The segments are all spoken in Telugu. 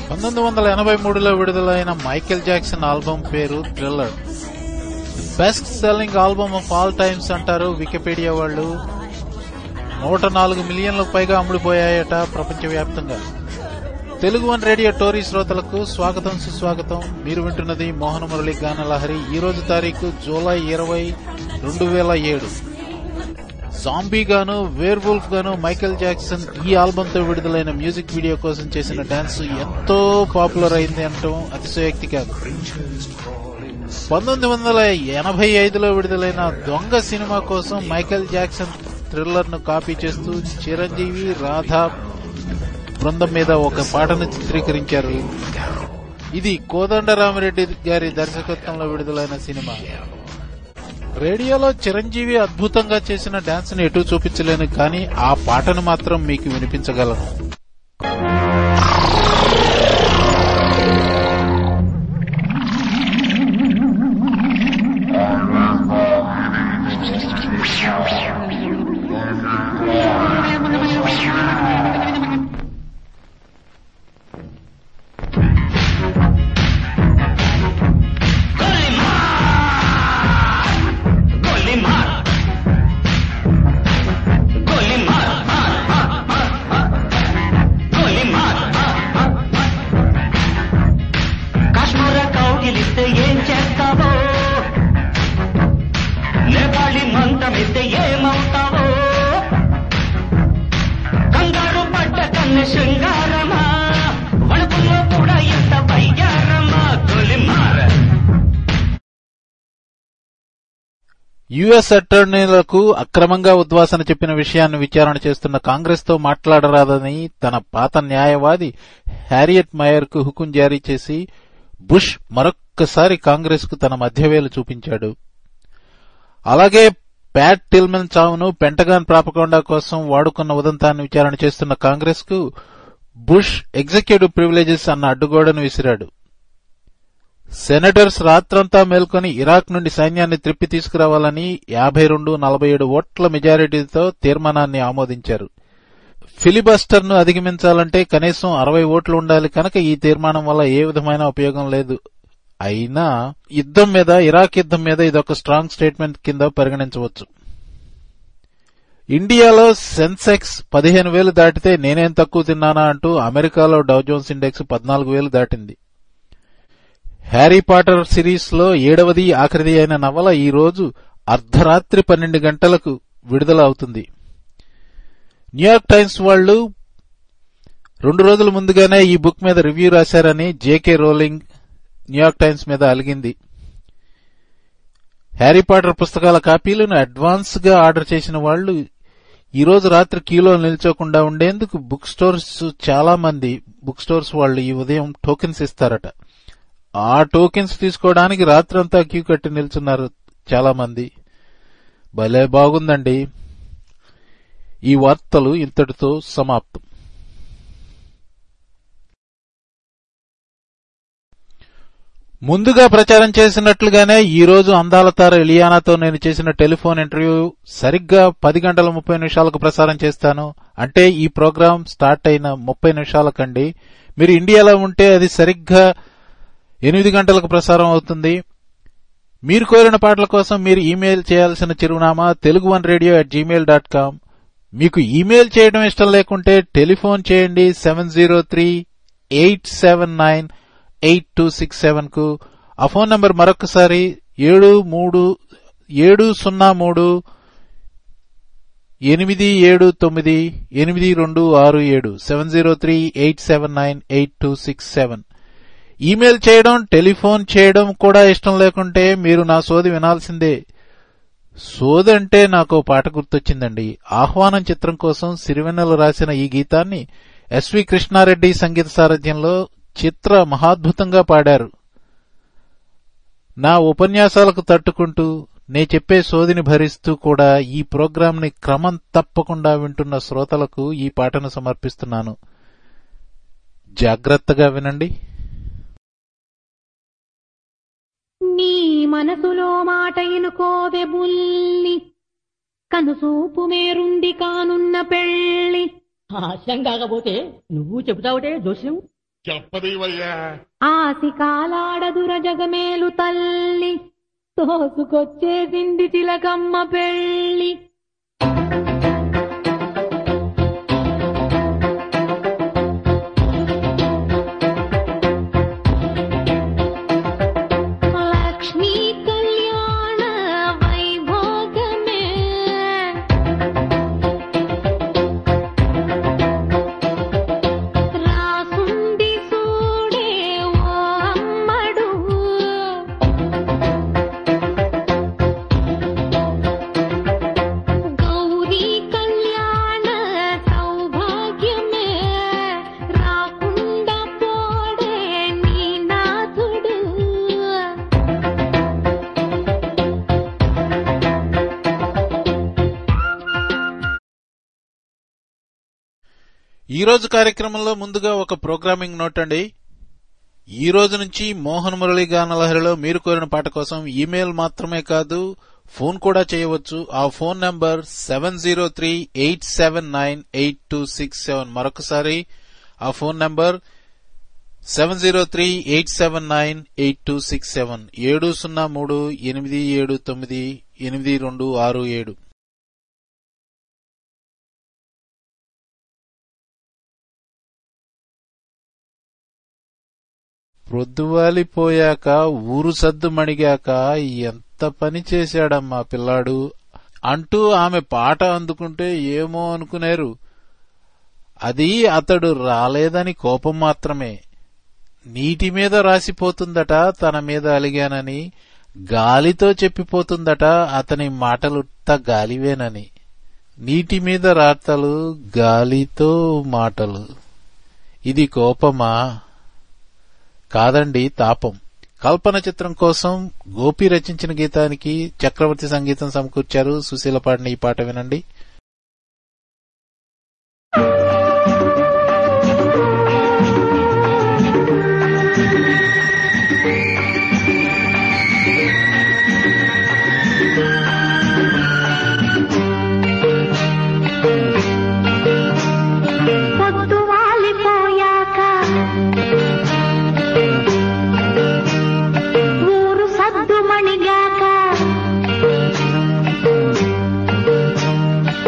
పంతొమ్మిది వందల ఎనభై మూడులో విడుదలైన మైకేల్ జాక్సన్ ఆల్బమ్ పేరు Thriller best selling album of all times అంటారు వికీపీడియా వాళ్ళు నూట నాలుగు మిలియన్లకు పైగా అమ్ముడుపోయాయట ప్రపంచవ్యాప్తంగా తెలుగు వన్ రేడియో టోరీ శ్రోతలకు స్వాగతం సుస్వాగతం మీరు వింటున్నది మోహన మురళి గానలహరి ఈ రోజు తారీఖు జూలై ఇరవై రెండు వేల ఏడు జాంబీ గాను వేర్ వుల్ఫ్ గాను మైకేల్ జాక్సన్ ఈ ఆల్బమ్ తో విడుదలైన మ్యూజిక్ వీడియో కోసం చేసిన డాన్స్ ఎంతో పాపులర్ అయింది అంటాం అతిశయోక్తి కాదు పంతొమ్మిది వందల ఎనభై ఐదులో విడుదలైన దొంగ సినిమా కోసం మైకేల్ జాక్సన్ థ్రిల్లర్ ను కాపీ చేస్తూ చిరంజీవి రాధా బృందం మీద ఒక పాటను చిత్రీకరించారు ఇది కోదండరామిరెడ్డి గారి దర్శకత్వంలో విడుదలైన సినిమా రేడియోలో చిరంజీవి అద్భుతంగా చేసిన డాన్స్ ను ఎటు చూపించలేను కానీ ఆ పాటను మాత్రం మీకు వినిపించగలను కాశ్మీర కౌగిలిస్తే ఏం చేస్తావో నేపాళి మంత్రమిస్తే ఏమవుతావో కంగారు పడ్డ కన్ను శృంగారమా వణుకుల్లో కూడా ఎంత వయ్యారమా తొలిమార యుఎస్ అటార్నీలకు అక్రమంగా ఉద్వాసన చెప్పిన విషయాన్ని విచారణ చేస్తున్న కాంగ్రెస్ తో మాట్లాడరాదని తన పాత న్యాయవాది హ్యారియట్ మయర్ కు హుకుం జారీ చేసి బుష్ మరొక్కసారి కాంగ్రెస్ కు తన మధ్యవేలు చూపించాడు అలాగే ప్యాట్ టిల్మెన్ చావును పెంటగాన్ ప్రాపకుండా కోసం వాడుకున్న ఉదంతాన్ని విచారణ చేస్తున్న కాంగ్రెస్ కు బుష్ ఎగ్జిక్యూటివ్ ప్రివిలేజెస్ అన్న అడ్డుగోడను విసిరాడు సెనేటర్స్ రాత్రంతా మేల్కొని ఇరాక్ నుండి సైన్యాన్ని త్రిప్పి తీసుకురావాలని యాభై రెండు నలభై ఏడు ఓట్ల మెజారిటీతో తీర్మానాన్ని ఆమోదించారు ఫిలిబస్టర్ ను అధిగమించాలంటే కనీసం అరవై ఓట్లు ఉండాలి కనుక ఈ తీర్మానం వల్ల ఏ విధమైన ఉపయోగం లేదు అయినా యుద్ధం మీద ఇరాక్ యుద్ధం మీద ఇదొక స్ట్రాంగ్ స్టేట్మెంట్ కింద పరిగణించవచ్చు ఇండియాలో సెన్సెక్స్ పదిహేను వేలు దాటితే నేనేం తక్కువ తిన్నానా అంటూ అమెరికాలో డౌజోన్స్ ఇండెక్స్ పద్నాలుగు వేలు దాటింది హ్యారీ పాటర్ సిరీస్ లో ఏడవది ఆఖరిది అయిన నవల ఈ రోజు అర్ధరాత్రి పన్నెండు గంటలకు విడుదల అవుతుంది న్యూయార్క్ టైమ్స్ వాళ్ళు రెండు రోజుల ముందుగానే ఈ బుక్ మీద రివ్యూ రాశారని జేకే రోలింగ్ న్యూయార్క్ టైమ్స్ మీద అలిగింది హ్యారీ పాటర్ పుస్తకాల కాపీలను అడ్వాన్స్ గా ఆర్డర్ చేసిన వాళ్ళు ఈ రోజు రాత్రి క్యూలో నిల్చోకుండా ఉండేందుకు బుక్ స్టోర్స్ చాలా మంది బుక్ స్టోర్స్ వాళ్ళు ఈ ఉదయం టోకెన్స్ ఇస్తారట ఆ టోకెన్స్ తీసుకోవడానికి రాత్రంతా క్యూ కట్టి నిల్చున్నారు చాలా మంది భలే బాగుందండి ఈ వార్తలు ఇంతటితో సమాప్తం ముందుగా ప్రచారం చేసినట్లుగానే ఈ రోజు అందాల తార ఇలియానాతో నేను చేసిన టెలిఫోన్ ఇంటర్వ్యూ సరిగ్గా పది గంటల ముప్పై నిమిషాలకు ప్రసారం చేస్తాను అంటే ఈ ప్రోగ్రాం స్టార్ట్ అయిన ముప్పై నిమిషాలకండి మీరు ఇండియాలో ఉంటే అది సరిగ్గా ఎనిమిది గంటలకు ప్రసారం అవుతుంది మీరు కోరిన పాటల కోసం మీరు ఈమెయిల్ చేయాల్సిన చిరునామా Telugu one radio at Gmail dot com మీకు ఈమెయిల్ చేయడం ఇష్టం లేకుంటే టెలిఫోన్ చేయండి seven zero three eight seven nine eight two six seven కు ఆ ఫోన్ నంబర్ మరొకసారి ఏడు మూడు ఏడు సున్నా మూడు ఎనిమిది ఏడు తొమ్మిది ఎనిమిది రెండు ఆరు ఏడు seven zero three eight seven nine eight two six seven email చేయడం టెలిఫోన్ చేయడం కూడా ఇష్టం లేకుంటే మీరు నా సోది వినాల్సిందే సోది అంటే నాకు ఓ పాట గుర్తొచ్చిందండి ఆహ్వానం చిత్రం కోసం సిరివెన్నెల రాసిన ఈ గీతాన్ని ఎస్వి కృష్ణారెడ్డి సంగీత సారథ్యంలో చిత్ర మహాద్భుతంగా పాడారు నా ఉపన్యాసాలకు తట్టుకుంటూ నే చెప్పే సోదిని భరిస్తూ కూడా ఈ ప్రోగ్రాంని క్రమం తప్పకుండా వింటున్న శ్రోతలకు ఈ పాటను సమర్పిస్తున్నాను జాగ్రత్తగా వినండి నీ మనసులో మాట ఎనుకోవె బుల్లి కనుసూపు మేరుండి కానున్న పెళ్ళి హాస్యం కాకపోతే నువ్వు చెబుతావుటే జోస్యం చెప్పనివయ్యా ఆసి కాలాడదుర జగమేలు తల్లి తోసుకొచ్చేసింది చిలకమ్మ పెళ్ళి లక్ష్మీ కళ్యాణ వైభోగమే రాసుంది సూడే ఓ అమ్మడు గౌరీ కళ్యాణ సౌభాగ్యమే రాకుండా పోడే నీ నాథుడు ఈ రోజు కార్యక్రమంలో ముందుగా ఒక ప్రోగ్రామింగ్ నోట్ అండి ఈ రోజు నుంచి మోహన్ మురళి గానలహరిలో మీరు కోరిన పాట కోసం ఈమెయిల్ మాత్రమే కాదు ఫోన్ కూడా చేయవచ్చు ఆ phone number seven zero three eight seven nine eight two six seven మరొకసారి ఆ phone number seven zero three eight seven nine eight two six seven ఏడు సున్నా మూడు ఎనిమిది ఏడు తొమ్మిది ఎనిమిది రెండు ఆరు ఏడు ప్రొద్దువాలిపోయాక ఊరు సద్దు మణిగాక ఎంత పని చేశాడమ్మా పిల్లాడు అంటూ ఆమె పాట అందుకుంటే ఏమో అనుకునేరు అది అతడు రాలేదని కోపం మాత్రమే నీటి మీద రాసిపోతుందట తన మీద అలిగానని గాలితో చెప్పిపోతుందట అతని మాటలుట్ట గాలివేనని నీటి మీద రాతలు గాలితో మాటలు ఇది కోపమా కాదండి తాపం కల్పన చిత్రం కోసం గోపి రచించిన గీతానికి చక్రవర్తి సంగీతం సమకూర్చారు సుశీల పాడిన ఈ పాట వినండి పొద్దు వాలిపోయాక ఊరు సద్దు మణిగాక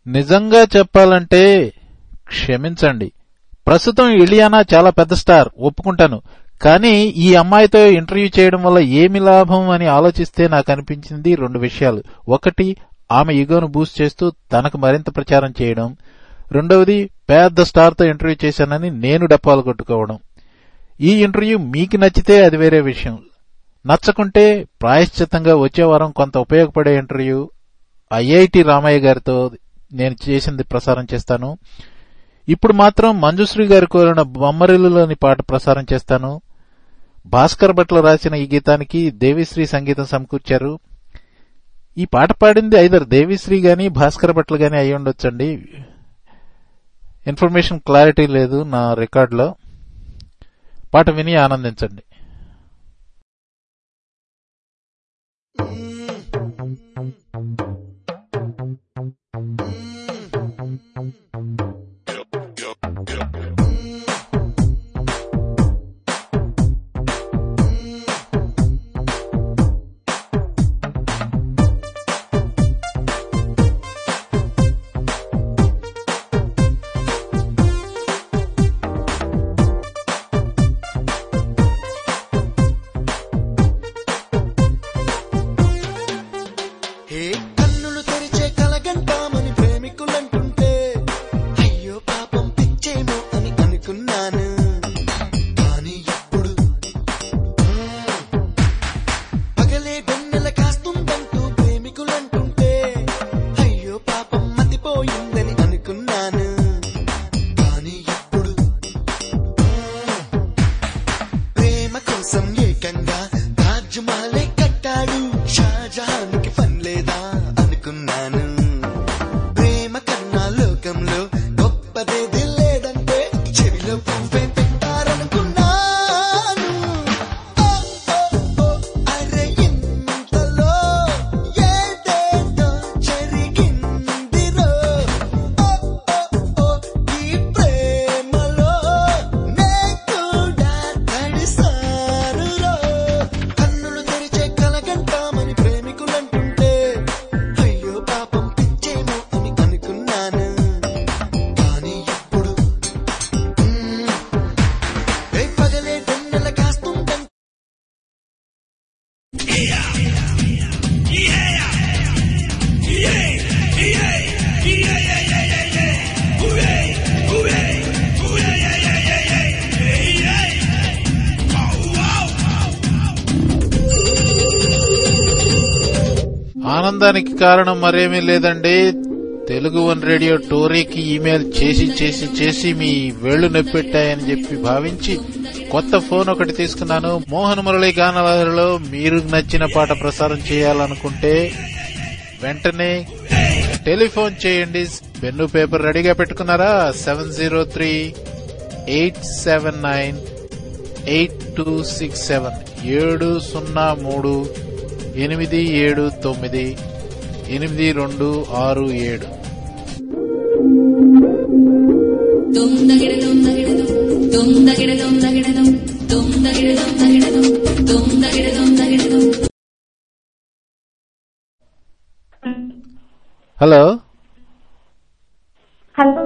నిజంగా చెప్పాలంటే క్షమించండి ప్రస్తుతం ఇలియానా చాలా పెద్ద స్టార్ ఒప్పుకుంటాను కానీ ఈ అమ్మాయితో ఇంటర్వ్యూ చేయడం వల్ల ఏమి లాభం అని ఆలోచిస్తే నాకు అనిపించింది రెండు విషయాలు ఒకటి ఆమె ఈగోను బూస్ట్ చేస్తూ తనకు మరింత ప్రచారం చేయడం రెండవది పెద్ద స్టార్తో ఇంటర్వ్యూ చేశానని నేను డప్పాలు కొట్టుకోవడం ఈ ఇంటర్వ్యూ మీకు నచ్చితే అది వేరే విషయం నచ్చకుంటే ప్రాయశ్చిత్తంగా వచ్చే వారం కొంత ఉపయోగపడే ఇంటర్వ్యూ ఐఐటి రామయ్య గారితో నేను చేసింది ప్రసారం చేస్తాను ఇప్పుడు మాత్రం మంజుశ్రీ గారి కోరిన బొమ్మరిల్లులోని పాట ప్రసారం చేస్తాను భాస్కర్ భట్ల రాసిన ఈ గీతానికి దేవిశ్రీ సంగీతం సమకూర్చారు ఈ పాట పాడింది ఐదర్ దేవిశ్రీ గాని భాస్కర్ భట్ల గాని అయి ఉండొచ్చండి ఇన్ఫర్మేషన్ క్లారిటీ లేదు నా రికార్డులో పాట విని ఆనందించండి హే కన్నులు తెరిచే కలగంటామని ప్రేమికులంటుంటే అయ్యో పాపం పిచ్చేమో అని అనుకున్నాను కానీ ఇప్పుడు పగలే వెన్నెల కాస్తుందంటూ ప్రేమికులంటుంటే అయ్యో పాపం మతిపోయిందని అనుకున్నాను కానీ ఇప్పుడు ప్రేమ కోసం ఏకంగా తాజ్ మహలే కట్టాడు షాజహాన్కి పని లేదా అనుకున్నాను ప్రేమ కన్నా లోకంలో గొప్పదేది లేదంటే చెవిలో పువ్వే పెట్టారనుకున్నాను ఓ, ఓ, ఓ, అరే ఇంతలో ఏదేదో జరిగిందిరో ఓ, ఓ, ఓ, ఈ ప్రేమలో నే కూడా తడిసారురో కన్నులు తెరిచే కలగంటామని ప్రేమికులంటుంటే అయ్యో పాపం పిచ్చేమో అని అనుకున్నాను కానీ ఇప్పుడు మ్మ్, రే పగలే వెన్నెల కాస్తుందంటే ఆనందానికి కారణం మరేమీ లేదండి తెలుగు వన్ రేడియో టోరీకి ఈమెయిల్ చేసి చేసి చేసి మీ వేళ్లు నొప్పెట్టాయని చెప్పి భావించి కొత్త ఫోన్ ఒకటి తీసుకున్నాను మోహన్ మురళి గానలహరిలో మీరు నచ్చిన పాట ప్రసారం చేయాలనుకుంటే వెంటనే టెలిఫోన్ చేయండి పెన్ను పేపర్ రెడీగా పెట్టుకున్నారా seven zero three eight seven nine eight two six seven ఏడు సున్నా మూడు ఎనిమిది ఏడు తొమ్మిది ఎనిమిది రెండు ఆరు ఏడు దుమ్ దగిడదుమ్ దగిడదుమ్ దుమ్ దగిడదుమ్ దగిడదుమ్ దుమ్ దగిడదుమ్ దగిడదుమ్ దుమ్ దగిడదుమ్ దగిడదుమ్ హలో హలో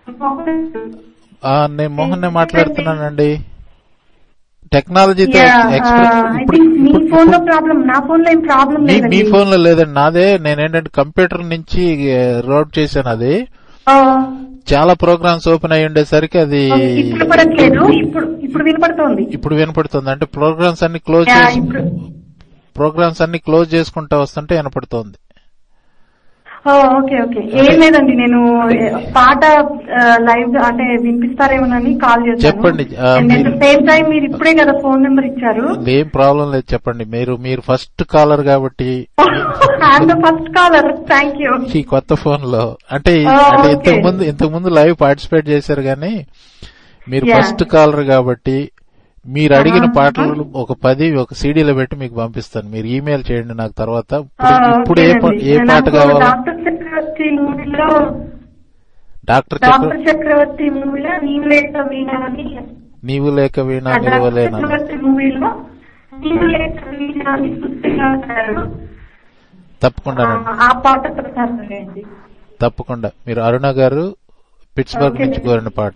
ఆ, నేను మోహన్ మాట్లాడుతున్నానండి టెక్నాలజీతో Yeah, ఎక్స్ప్రెస్ uh, I ఇప్పుడు think మీ ఇప్పుడు- ఫోన్ లో ప్రాబ్లం నా ఫోన్ లో ఏం ప్రాబ్లం మీ మీ లేదండి ఫోన్ లో లేదండి నాదే నేనేంటంటే కంప్యూటర్ నుంచి రోడ్ చేశాను అది ఆ, చాలా ప్రోగ్రామ్స్ ఓపెన్ అయి ఉండేసరికి అది ఓకే, ఇప్పుడు పడట్లేదు ఇప్పుడు ఇప్పుడు వినపడుతోంది ఇప్పుడు వినపడుతుంది అంటే ప్రోగ్రామ్స్ అన్ని క్లోజ్ Yeah, చేసి ఇప్పుడు ప్రోగ్రామ్స్ అన్ని క్లోజ్ చేసుకుంటా వస్తుంటే వినపడుతోంది ఓ, ఓకే ఓకే ఏం లేదండి నేను ఏ, పాట లైవ్ అంటే వినిపిస్తారేమోనని కాల్ చేశాను చెప్పండి, ఆ, మీరు- సేమ్ టైం మీరు ఇప్పుడే కదా ఫోన్ నెంబర్ ఇచ్చారు ఏం ప్రాబ్లం లేదు చెప్పండి మీరు మీరు ఫస్ట్ కాలర్ కాబట్టి I'm the first caller thank you ఈ కొత్త ఫోన్ లో అంటే ఆ, అంటే ఓకే. ఇంతకు ముందు ఇంతకు ముందు లైవ్ పార్టిసిపేట్ చేశారు కానీ మీరు Yeah. ఫస్ట్ కాలర్ కాబట్టి మీరు అడిగిన ఆహా. పాటలు ఒక పది ఒక సీడీలో పెట్టి మీకు పంపిస్తాను మీరు ఈమెయిల్ చేయండి నాకు తర్వాత ఇప్పుడు ఇప్పుడు ఏ పా- ఏ పాట కావాలి డాక్టర్ చక్రవర్తి మూవీలో డాక్టర్ చక్ర డాక్టర్ చక్రవర్తి మూవీలో నీవు లేక వీణ అని నీవు లేక వీణా ఆ డాక్టర్ నిలవలేనా చక్రవర్తి మూవీలో నీవు లేక వీణ అని సుస్థిగా ఉంటారు తప్పకుండా ఆ పాట ప్రసారం చేయండి తప్పకుండా మీరు అరుణ గారు పిట్స్బర్గ్ Okay. నుంచి కోరిన పాట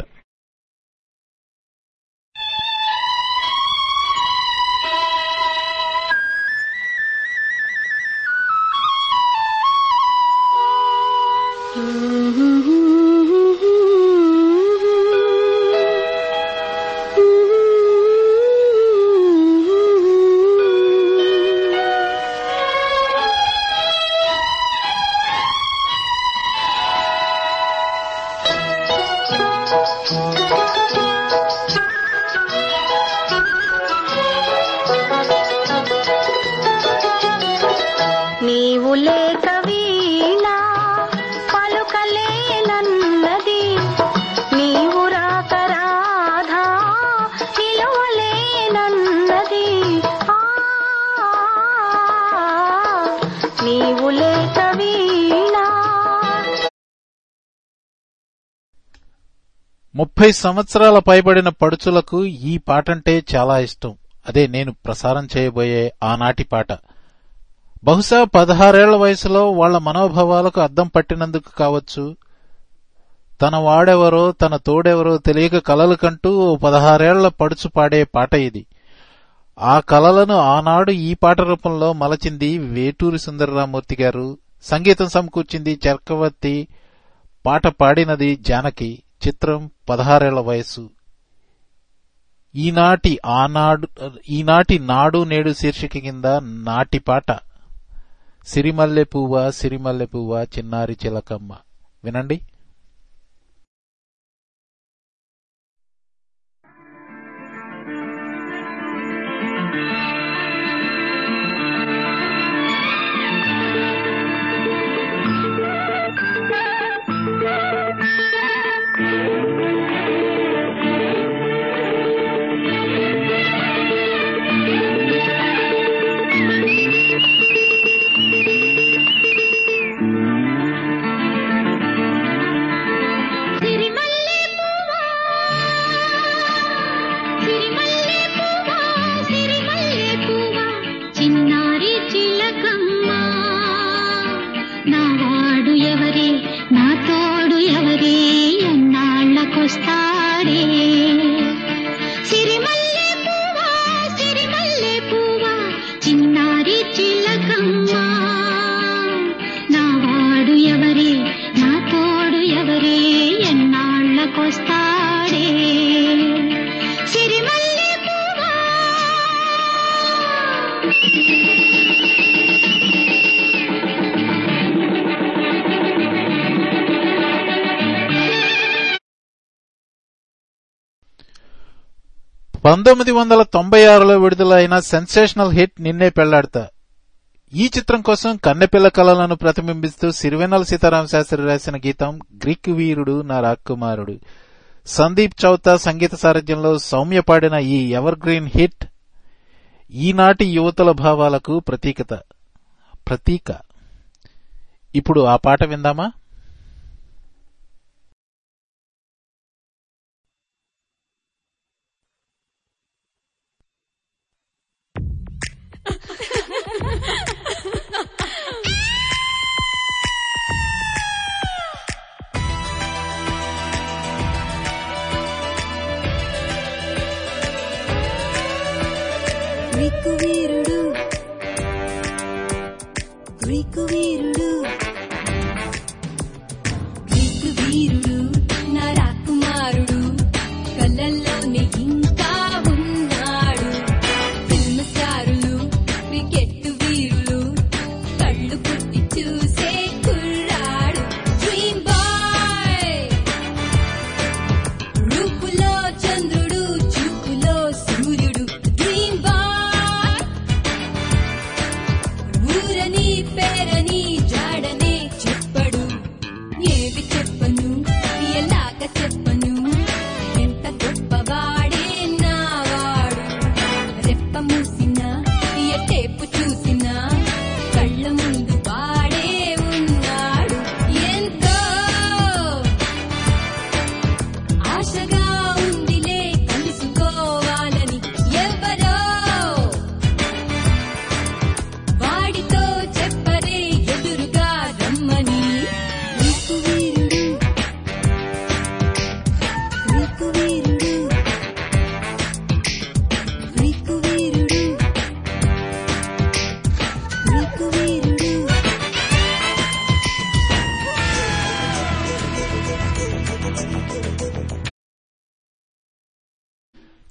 నీవు లేక వీణ పలుకలేనన్నది నీవు రాక రాధా నిలవలేనన్నది ఆ, నీవు లేక వీణ ముప్పై సంవత్సరాల పైబడిన పడుచులకు ఈ పాటంటే చాలా ఇష్టం అదే నేను ప్రసారం చేయబోయే ఆనాటి పాట బహుశా పదహారేళ్ల వయసులో వాళ్ళ మనోభావాలకు అద్దం పట్టినందుకు కావచ్చు తన వాడెవరో తన తోడెవరో తెలియక కలలు కంటూ ఓ పదహారేళ్ల పడుచు పాడే పాట ఇది ఆ కలలను ఆనాడు ఈ పాట రూపంలో మలచింది వేటూరి సుందరరామూర్తి గారు సంగీతం సమకూర్చింది చర్కవర్తి పాట పాడినది జానకి చిత్రం పదహారేళ్ల వయస్సు ఈనాటి ఆనాడు ఈనాటి నాడు నేడు శీర్షిక కింద నాటి పాట సిరిమల్లె పువ్వ సిరిమల్లె పువ్వ చిన్నారి చిలకమ్మ వినండి సిరిమల్లె పువ్వా సిరిమల్లె పువ్వా సిరిమల్లె పువ్వా చిన్నారి చిలకమ్మ నా వాడు ఎవరే నా తోడు ఎవరే ఎన్నాళ్ళకొస్తాడే సిరిమల్లె పువ్వా సిరిమల్లె పువ్వా చిన్నారి చిలకమ్మ నా వాడు ఎవరే నా తోడు ఎవరే ఎన్నాళ్ళకొస్తాడే సిరిమల్లె పువ్వా పంతొమ్మిది వందల తొంభై ఆరులో విడుదలైన సెన్సేషనల్ హిట్ నిన్నే పెళ్లాడతా ఈ చిత్రం కోసం కన్నెపిల్ల కళలను ప్రతిబింబిస్తూ సిరివెన్నెల సీతారామ శాస్త్రి రాసిన గీతం గ్రీక్ వీరుడు నా రాకుమారుడు సందీప్ చౌతా సంగీత సారథ్యంలో సౌమ్య పాడిన ఈ ఎవర్ గ్రీన్ హిట్ ఈనాటి యువతుల భావాలకు ప్రతీకత ప్రతీక ఇప్పుడు ఆ పాట విందామా గ్రీకు వీరుడు గ్రీకు వీరుడు గ్రీకు వీరుడు నా రాకుమారుడు కళ్ళల్లోనే ఇంకా ఉన్నాడు ఫిల్మ్ స్టారులు క్రికెట్ వీరులు కళ్ళు పుట్టి చూసే కుర్రాడు డ్రీమ్ బాయ్ రూపులో చంద్రుడు చూపులో సూర్యుడు డ్రీమ్ బాయ్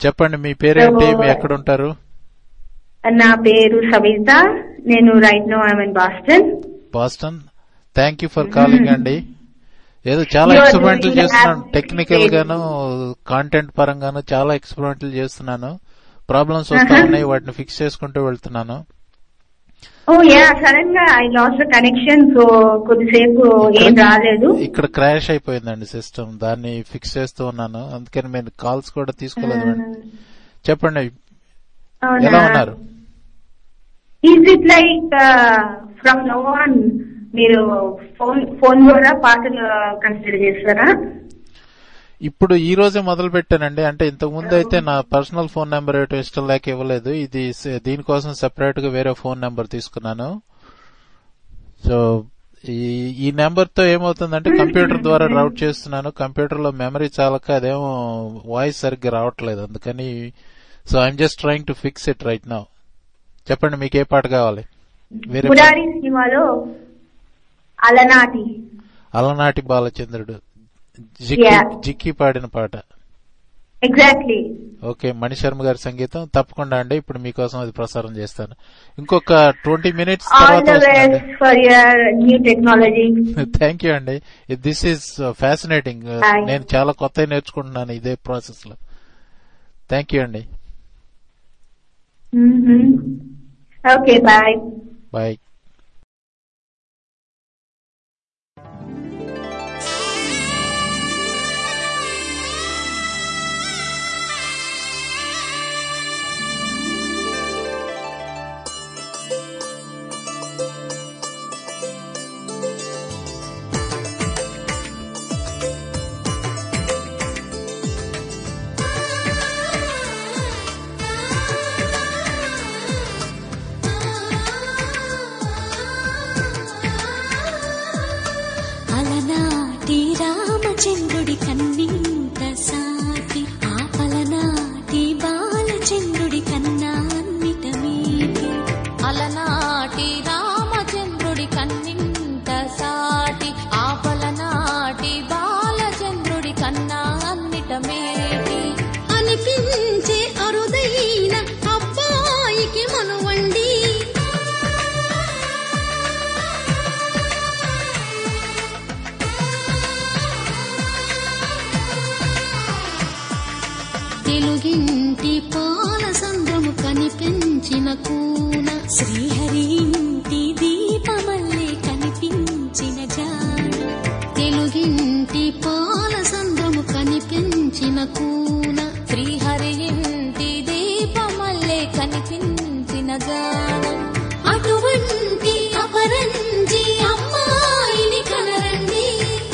చెప్పండి మీ పేరేంటి మీ ఎక్కడ ఉంటారు నా పేరు సవిత నేను right no I'm in Boston Boston thank you for calling అండి ఏదో చాలా You are ఎక్స్పెరిమెంట్లు doing చేస్తున్నాను ab- టెక్నికల్ గాను కాంటెంట్ పరంగాను చాలా ఎక్స్పెరిమెంట్లు చేస్తున్నాను ప్రాబ్లమ్స్ వస్తా Uh-huh. ఉన్నాయి వాటిని ఫిక్స్ చేసుకుంటూ వెళ్తున్నాను ఓ యా సడన్ గా ఐ లాస్ట్ కనెక్షన్ సో కొద్దిసేపు ఏం రాలేదు ఇక్కడ క్రాష్ అయిపోయిందండి సిస్టమ్ దాన్ని ఫిక్స్ చేస్తూ ఉన్నాను అందుకని నేను కాల్స్ కూడా తీసుకోలేదు మేడం. చెప్పండి ఎలా ఉన్నారు is it like from now on మీరు ఫోన్ ఫోన్ ద్వారా పాటలు కన్సిడర్ చేస్తారా ఇప్పుడు ఈ రోజే మొదలు పెట్టానండి అంటే ఇంతకు ముందు అయితే నా పర్సనల్ ఫోన్ నెంబర్ ఏటో ఇష్టం లేక ఇవ్వలేదు ఇది స- దీనికోసం సెపరేట్ గా వేరే ఫోన్ నెంబర్ తీసుకున్నాను సో ఈ ఈ నెంబర్ తో ఏమవుతుందంటే కంప్యూటర్ ద్వారా రౌట్ చేస్తున్నాను కంప్యూటర్ లో మెమరీ చాలక అదేమో వాయిస్ సరిగ్గా రావట్లేదు అందుకని so I'm just trying to fix it right now చెప్పండి మీకు ఏ పాట కావాలి వేరే పాట. మురారి సినిమాలో అలనాటి అలనాటి బాలచంద్రుడు జిక్కి Yeah. జిక్కి పాడిన పాట ఎగ్జాక్ట్లీ ఓకే మణిశర్మ గారి సంగీతం తప్పకుండా అండి ఇప్పుడు మీకోసం అది ప్రసారం చేస్తాను ఇంకొక ట్వంటీ మినిట్స్ ఆల్ తర్వాత ద వస్తుందండి best for your new technology thank you అండి దిస్ ఈస్ ఫ్యాసినేటింగ్ Hi. నేను చాలా కొత్త నేర్చుకుంటున్నాను ఇదే ప్రాసెస్ లో థ్యాంక్ యూ అండి ఓకే బాయ్ బాయ్ అలనాటి రామచంద్రుడి కన్నింత సాటి ఆపలనాటి బాలచంద్రుడి కన్నా అన్నిట మీటి అలనాటి రామచంద్రుడి కన్నింత సాటి ఆపలనాటి బాలచంద్రుడి కన్నా అన్నిట మేటి అనిపించే అరుదైన అబ్బాయికి మనువండి తెలుగింటి పాల సంద్రము కనిపించిన కూన శ్రీహరి ఇంటి దీపమల్లే కనిపించిన జాడ తెలుగింటి పాల సంద్రము కనిపించిన కూన శ్రీహరి ఇంటి దీపమల్లే కనిపించిన గానం అటువంటి అపరంజి అమ్మాయిని కనరండి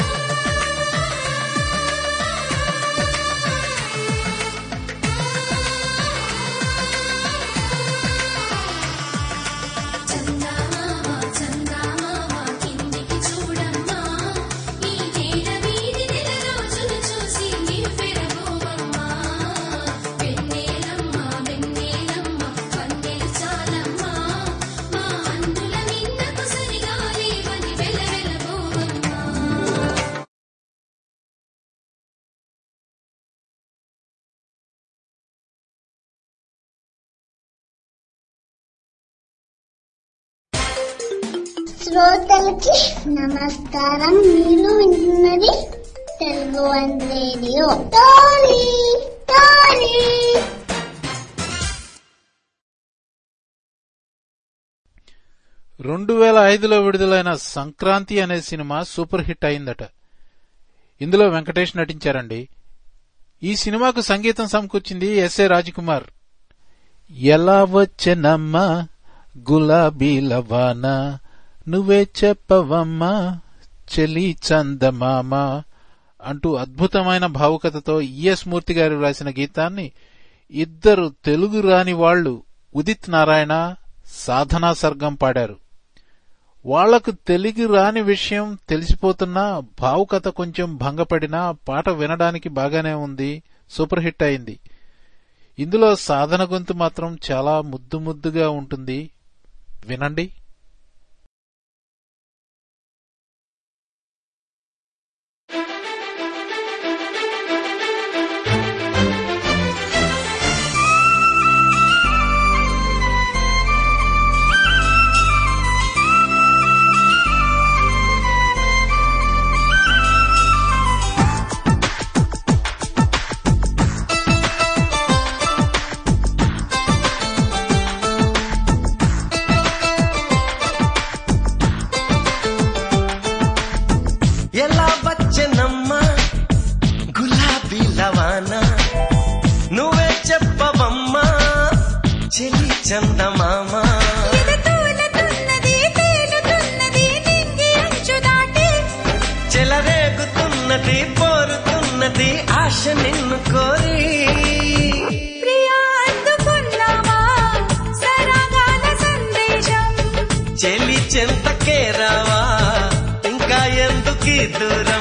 చందమామ చందమామ కిందికి చూడమ్మా ఈ నేల వీధి నెల రోజులు చూసి నివ్వెరబోవమ్మా వెన్నెలమ్మ వెన్నెలమ్మ కన్నెలు చాలమ్మా మా అందుల నిన్నకు సరిగా లేవని వెలవెలబోవమ్మా శ్రోతలకి నమస్కారం మీరు వింటున్నది తెలుగు వన్ రేడియో టారీ టారీ రెండు వేల ఐదులో విడుదలైన సంక్రాంతి అనే సినిమా సూపర్ హిట్ అయిందట ఇందులో వెంకటేష్ నటించారండి ఈ సినిమాకు సంగీతం సమకూర్చింది ఎస్ఏ రాజ్కుమార్ ఎలా వచ్చెనమ్మా గులాబీల వాన నువ్వే చెప్పవమ్మా చెలి చందమామ అంటూ అద్భుతమైన భావుకతతో ఈఎస్ మూర్తి గారు రాసిన గీతాన్ని ఇద్దరు తెలుగు రాని వాళ్ళు ఉదిత్ నారాయణ సాధనా సర్గం పాడారు వాళ్లకు తెలుగు రాని విషయం తెలిసిపోతున్నా భావుకత కొంచెం భంగపడినా పాట వినడానికి బాగానే ఉంది సూపర్ హిట్ అయింది ఇందులో సాధన గొంతు మాత్రం చాలా ముద్దు ముద్దుగా ఉంటుంది వినండి చందమామ తూలుతున్నది తేలుతున్నది నింగి అంచు దాటి చెలరేగుతున్నది పోరుతున్నది ఆశ నిన్ను కోరి ప్రియా అందుకున్నావా సరాగాల సందేశం చెలి చెంతకే రావా ఇంకా ఎందుకీ దూరం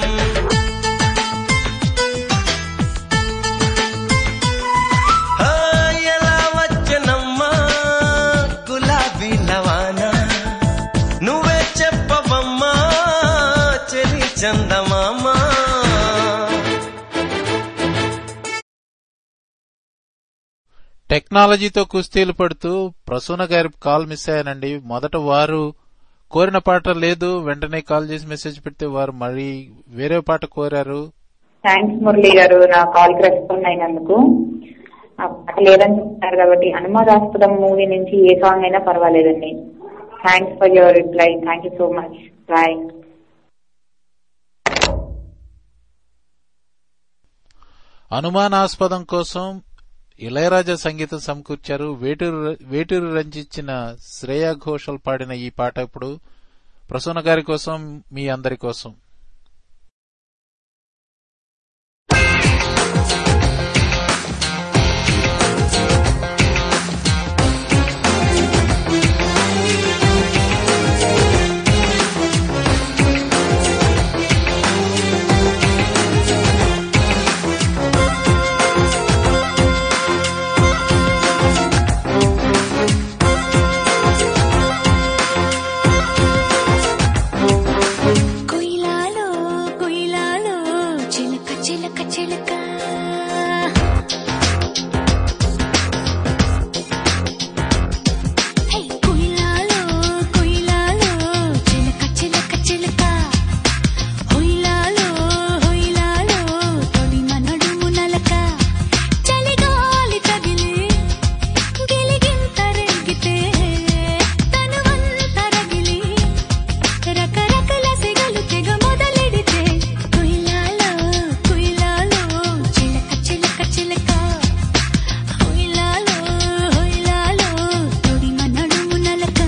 ఆ, ఎలా వచ్చనమ్మా గులాబీ లవానా నువ్వే చెప్పవమ్మా చెలి చందమామా టెక్నాలజీతో కుస్తీలు పడుతూ ప్రసూన గారి కాల్ మిస్ అయ్యానండి మొదట వారు కోరిన పాట లేదు వెంటనే కాల్ చేసి మెసేజ్ పెడితే వారు మళ్ళీ వేరే పాట కోరారు థ్యాంక్స్ మురళి గారు నా కాల్ కి రెస్పాండ్ అయినందుకు ఆ పాట లేదని చెప్తారు కాబట్టి అనుమాదాస్పదం మూవీ నుంచి ఏ సాంగ్ అయినా పర్వాలేదండి thanks for your reply thank you so much bye అనుమానాస్పదం కోసం ఇళయరాజా సంగీతం సమకూర్చారు వేటూరు వేటూరు రంజించిన శ్రేయా ఘోషల్ పాడిన ఈ పాట ఇప్పుడు ప్రసూన గారి కోసం మీ అందరి కోసం కొయిలాలో కొయిలాలో చిలక చిలక చిలక హే కొయిలాలో కొయిలాలో చిలక చిలక చిలక హొయిలాలో హొయిలాలో తొడిమ నడుము నలక చలిగాలి తగిలి గిలిగింత రేగితే తనువంత రగిలి రకరకల సిగలు తెగ మొదలెడితే కుయిలాలో కుయిలాలో చిలక చిలక చిలక హొయిలాలో హొయిలాలో తొడిమ నడుము నలక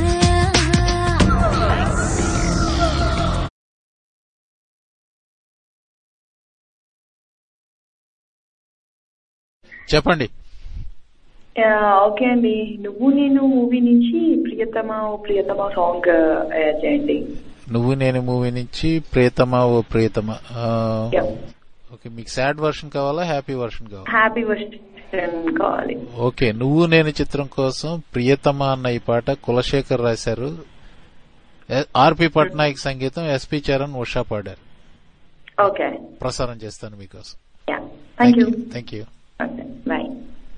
చెప్పండి ఆ, ఓకే అండి నువ్వు నేను మూవీ నుంచి ప్రియతమ ఓ ప్రియతమ సాంగ్ ఆ, చేయండి నువ్వు నేను మూవీ నుంచి ప్రియతమా ఓ ప్రియతమా ఆ, Yeah. ఓకే మీకు సాడ్ వర్షన్ కావాలా హ్యాపీ వర్షన్ కావాలా హ్యాపీ వర్షన్ కావాలి ఓకే నువ్వు నేను చిత్రం కోసం ప్రియతమ అన్న ఈ పాట కులశేఖర్ రాశారు ఎ- ఆర్పి పట్నాయక్ సంగీతం ఎస్పి చరణ్ ఉషా పాడారు ఓకే ప్రసారం చేస్తాను మీకోసం yeah thank you thank you okay bye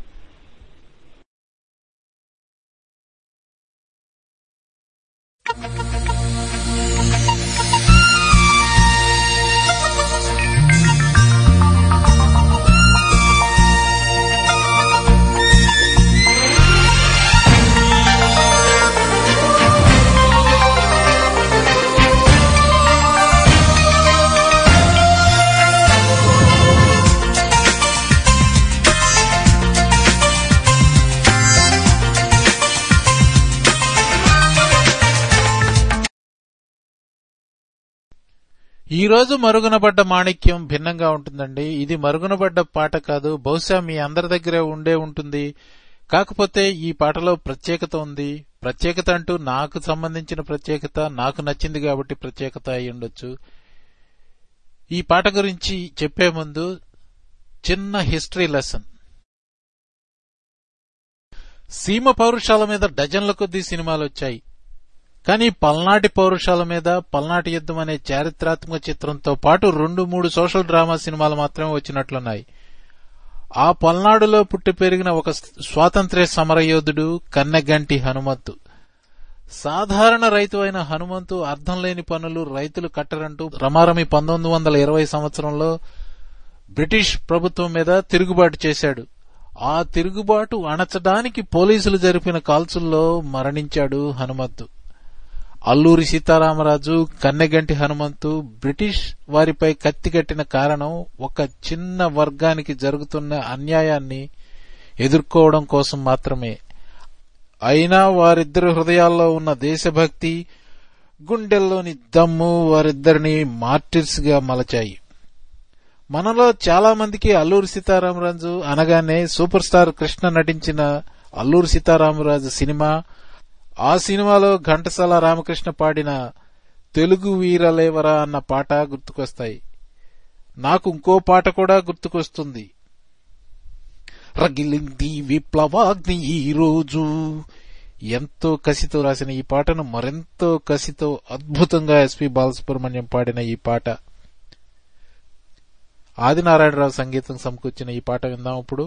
ఈ రోజు మరుగునబడ్డ మాణిక్యం భిన్నంగా ఉంటుందండి ఇది మరుగునబడ్డ పాట కాదు బహుశా మీ అందరి దగ్గరే ఉండే ఉంటుంది కాకపోతే ఈ పాటలో ప్రత్యేకత ఉంది ప్రత్యేకత అంటూ నాకు సంబంధించిన ప్రత్యేకత నాకు నచ్చింది కాబట్టి ప్రత్యేకత అయి ఉండొచ్చు ఈ పాట గురించి చెప్పే ముందు చిన్న హిస్టరీ లెసన్ సీమ పౌరుషాల మీద డజన్ల కొద్దీ సినిమాలు వచ్చాయి కానీ పల్నాటి పౌరుషాల మీద పల్నాటి యుద్ధం అనే చారిత్రాత్మక చిత్రంతో పాటు రెండు మూడు సోషల్ డ్రామా సినిమాలు మాత్రమే వచ్చినట్లున్నాయి ఆ పల్నాడులో పుట్టి పెరిగిన ఒక స్వాతంత్ర్య సమరయోధుడు కన్నెగంటి హనుమంతు సాధారణ రైతు అయిన హనుమంతు అర్థం లేని పనులు రైతులు కట్టరంటూ రమారమి పంతొమ్మిది వందల ఇరవై సంవత్సరంలో బ్రిటిష్ ప్రభుత్వం మీద తిరుగుబాటు చేశాడు ఆ తిరుగుబాటు అణచడానికి పోలీసులు జరిపిన కాల్చుల్లో మరణించాడు హనుమంతు అల్లూరి సీతారామరాజు కన్నెగంటి హనుమంతు బ్రిటిష్ వారిపై కత్తికట్టిన కారణం ఒక చిన్న వర్గానికి జరుగుతున్న అన్యాయాన్ని ఎదుర్కోవడం కోసం మాత్రమే అయినా వారిద్దరి హృదయాల్లో ఉన్న దేశభక్తి గుండెల్లోని దమ్ము వారిద్దరిని మార్టిర్స్ గా మలచాయి మనలో చాలా మందికి అల్లూరి సీతారామరాజు అనగానే సూపర్ స్టార్ కృష్ణ నటించిన అల్లూరి సీతారామరాజు సినిమా ఆ సినిమాలో ఘంటసాల రామకృష్ణ పాడిన తెలుగు వీరలేవరా అన్న పాట గుర్తుకొస్తాయి నాకు ఇంకో పాట కూడా గుర్తుకొస్తుంది రగిలింది విప్లవాగ్ని ఈ రోజు ఎంతో కసితో రాసిన ఈ పాటను మరెంతో కసితో అద్భుతంగా ఎస్పి బాలసుబ్రహ్మణ్యం పాడిన ఈ పాట ఆదినారాయణరావు సంగీతం సమకూర్చిన ఈ పాట విందాం ఇప్పుడు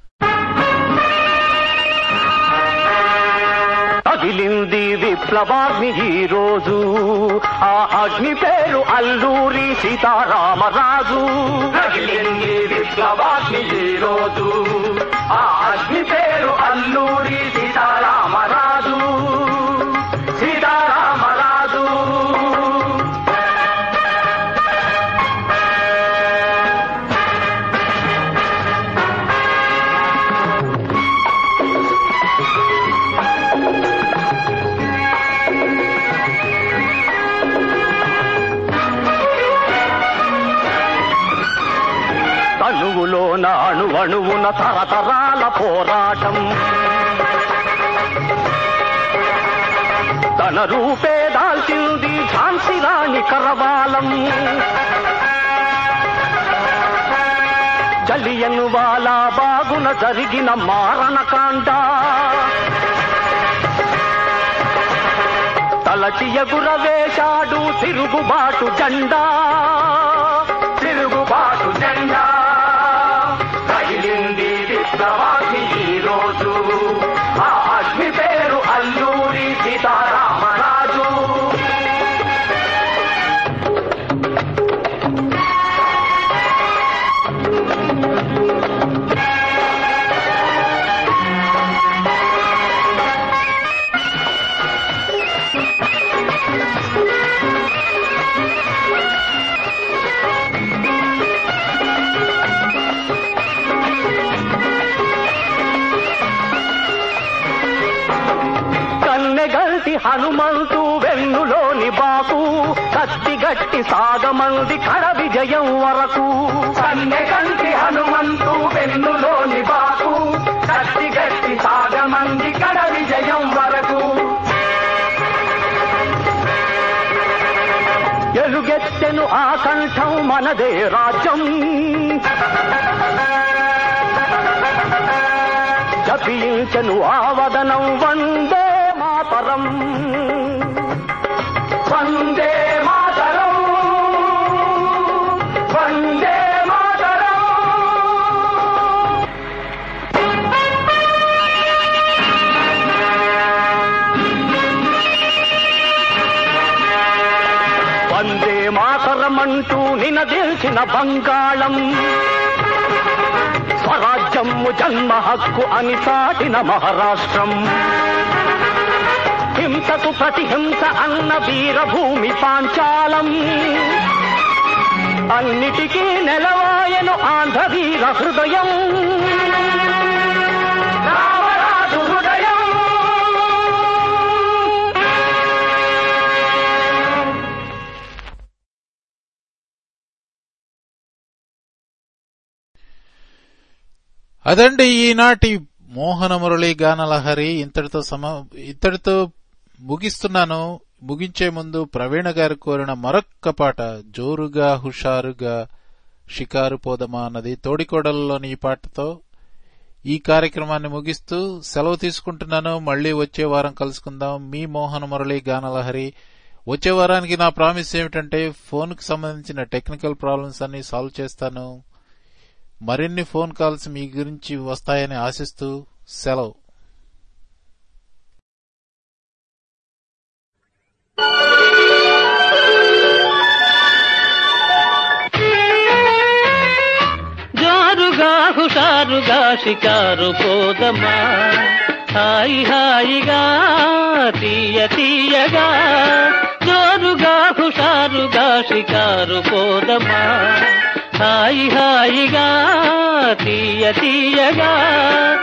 తగిలింది విప్లవాగ్ని ఈ రోజు ఆ అగ్ని పేరు అల్లూరి సీతారామరాజు తగిలింది విప్లవాగ్ని ఈ రోజు ఆ అగ్ని పేరు అల్లూరి సీతారామరాజు సీతారామరాజు తనువులోన అణువణువున తరతరాల పోరాటం తన రూపే దాల్చింది ఝాన్సీ రాణి కరవాలం జలియను వాలా బాగున జరిగిన మారణకాండ తలచి ఎగురవేశాడు తిరుగుబాటు జెండా తిరుగుబాటు జెండా తగిలింది విప్లవాగ్ని ఈ రోజు ఆ అగ్ని పేరు అల్లూరి సీతారామరాజు కన్నెగల్టి హనుమంతు వెన్నులోని బాకు కత్తి గట్టి సాగమంది కడ విజయం వరకు కన్నెగల్టి హనుమంతు వెన్నులోని బాకు కత్తి గట్టి సాగమంది కడ విజయం వరకు ఎలుగెత్తెను ఆ కంఠం మనదే రాజ్యం జపించను ఆవదనం వందే మాతరం వందే మాతరం వందే మాతరం వందే మాతరమంటూ నినదిల్చిన బంగాళం స్వరాజ్యము జన్మ హక్కు అని చాటిన మహారాష్ట్రం హింసకు ప్రతిహింస అన్న వీరభూమి పాంచాలం అన్నిటికీ నెలవాయను ఆంధ్ర వీర హృదయం రామరాజు హృదయం అదండి ఈనాటి మోహన మురళి గానలహరి ఇంతటితో సమ ఇంతటితో ముగిస్తున్నాను ముగించే ముందు ప్రవీణ గారు కోరిన మరొక్క పాట జోరుగా హుషారుగా షికారు పోదమా అన్నది తోడికోడలలోని ఈ పాటతో ఈ కార్యక్రమాన్ని ముగిస్తూ సెలవు తీసుకుంటున్నాను మళ్ళీ వచ్చే వారం కలుసుకుందాం మీ మోహన మురళి గానలహరి వచ్చే వారానికి నా ప్రామిస్ ఏమిటంటే ఫోన్కు సంబంధించిన టెక్నికల్ ప్రాబ్లమ్స్ అన్ని సాల్వ్ చేస్తాను మరిన్ని ఫోన్ కాల్స్ మీ గురించి వస్తాయని ఆశిస్తూ సెలవు జారుగా హుషారుగా షికారు పోదమా హాయి హాయిగా తీయ తీయగా జోరుగా హుషారుగా షికారు పోదమా హాయి హాయిగా తీయ తీయగా